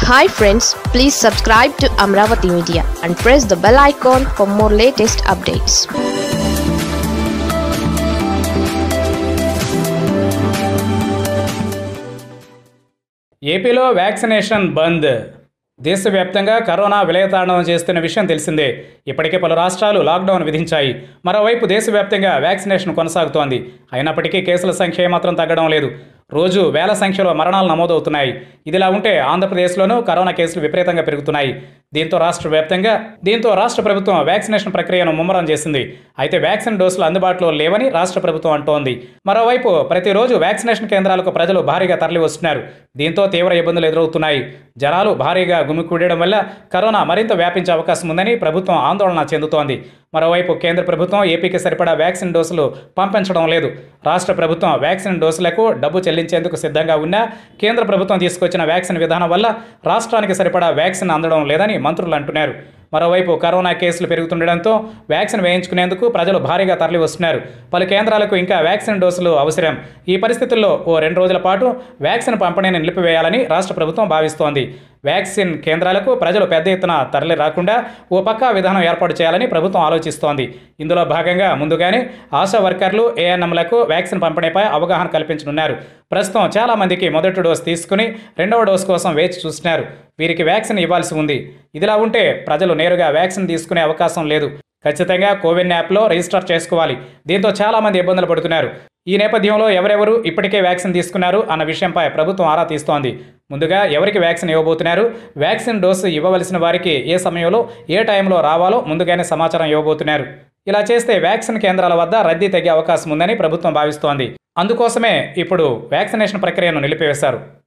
hi friends please subscribe to Amaravati media and press the bell icon for more latest updates ఏపీలో vaccination bandh దేశవ్యాప్తంగా corona విలయతాండవం చేస్తున్న విషయం తెలిసిందే ఇప్పటికే పలు రాష్ట్రాలు లాక్డౌన్ విధించాయి మరోవైపు దేశవ్యాప్తంగా వ్యాక్సినేషన్ కొనసాగుతోంది అయినప్పటికీ కేసుల సంఖ్య మాత్రం తగ్గడం లేదు రోజు వేల సంఖ్యలో మరణాలు నమోదవుతున్నాయి ఇదిలా ఉంటే ఆంధ్రప్రదేశ్లోనూ కరోనా కేసులు విపరీతంగా పెరుగుతున్నాయి దీంతో రాష్ట్ర వ్యాప్తంగా దీంతో రాష్ట్ర ప్రభుత్వం వ్యాక్సినేషన్ ప్రక్రియను ముమ్మరం చేసింది అయితే వ్యాక్సిన్ డోసులు అందుబాటులో లేవని రాష్ట్ర ప్రభుత్వం అంటోంది మరోవైపు ప్రతిరోజు వ్యాక్సినేషన్ కేంద్రాలకు ప్రజలు భారీగా తరలి వస్తున్నారు దీంతో తీవ్ర ఇబ్బందులు ఎదురవుతున్నాయి జనాలు భారీగా గుమికూడడం వల్ల కరోనా మరింత వ్యాపించే అవకాశం ఉందని ప్రభుత్వం ఆందోళన చెందుతోంది మరోవైపు కేంద్ర ప్రభుత్వం ఏపీకి సరిపడా వ్యాక్సిన్ డోసులు పంపించడం లేదు రాష్ట్ర ప్రభుత్వం వ్యాక్సిన్ డోసులకు డబ్బు చెల్లించేందుకు సిద్ధంగా ఉన్నా కేంద్ర ప్రభుత్వం తీసుకొచ్చిన వ్యాక్సిన్ విధానం వల్ల రాష్ట్రానికి సరిపడా వ్యాక్సిన్ అందడం లేదని మంత్రులు అంటున్నారు మరోవైపు కరోనా కేసులు పెరుగుతుండడంతో వ్యాక్సిన్ వేయించుకునేందుకు ప్రజలు భారీగా తరలి వస్తున్నారు పలు కేంద్రాలకు ఇంకా వ్యాక్సిన్ డోసులు అవసరం ఈ పరిస్థితుల్లో ఓ రెండు రోజుల పాటు వ్యాక్సిన్ పంపిణీని నిలిపివేయాలని రాష్ట్ర ప్రభుత్వం భావిస్తోంది వ్యాక్సిన్ కేంద్రాలకు ప్రజలు పెద్ద ఎత్తున తరలి రాకుండా ఓ పక్కా విధానం ఏర్పాటు చేయాలని ప్రభుత్వం ఆలోచిస్తోంది ఇందులో భాగంగా ముందుగానే ఆశా వర్కర్లు ఏఎన్ఎంలకు వ్యాక్సిన్ పంపిణీపై అవగాహన కల్పించనున్నారు ప్రస్తుతం చాలా మందికి మొదటి డోసు తీసుకుని రెండవ డోసు కోసం వేచి చూస్తున్నారు వీరికి వ్యాక్సిన్ ఇవ్వాల్సి ఉంది ఇదిలా ఉంటే ప్రజలు నేరుగా వ్యాక్సిన్ తీసుకునే అవకాశం లేదు ఖచ్చితంగా కోవిన్ యాప్లో రిజిస్టర్ చేసుకోవాలి దీంతో చాలామంది ఇబ్బందులు పడుతున్నారు ఈ నేపథ్యంలో ఎవరెవరు ఇప్పటికే వ్యాక్సిన్ తీసుకున్నారు అన్న విషయంపై ప్రభుత్వం ఆరా తీస్తోంది ముందుగా ఎవరికి వ్యాక్సిన్ ఇవ్వబోతున్నారు వ్యాక్సిన్ డోసు ఇవ్వవలసిన వారికి ఏ సమయంలో ఏ టైంలో రావాలో ముందుగానే సమాచారం ఇవ్వబోతున్నారు ఇలా చేస్తే వ్యాక్సిన్ కేంద్రాల వద్ద రద్దీ తగ్గే అవకాశం ఉందని ప్రభుత్వం భావిస్తోంది అందుకోసమే ఇప్పుడు వ్యాక్సినేషన్ ప్రక్రియను నిలిపివేశారు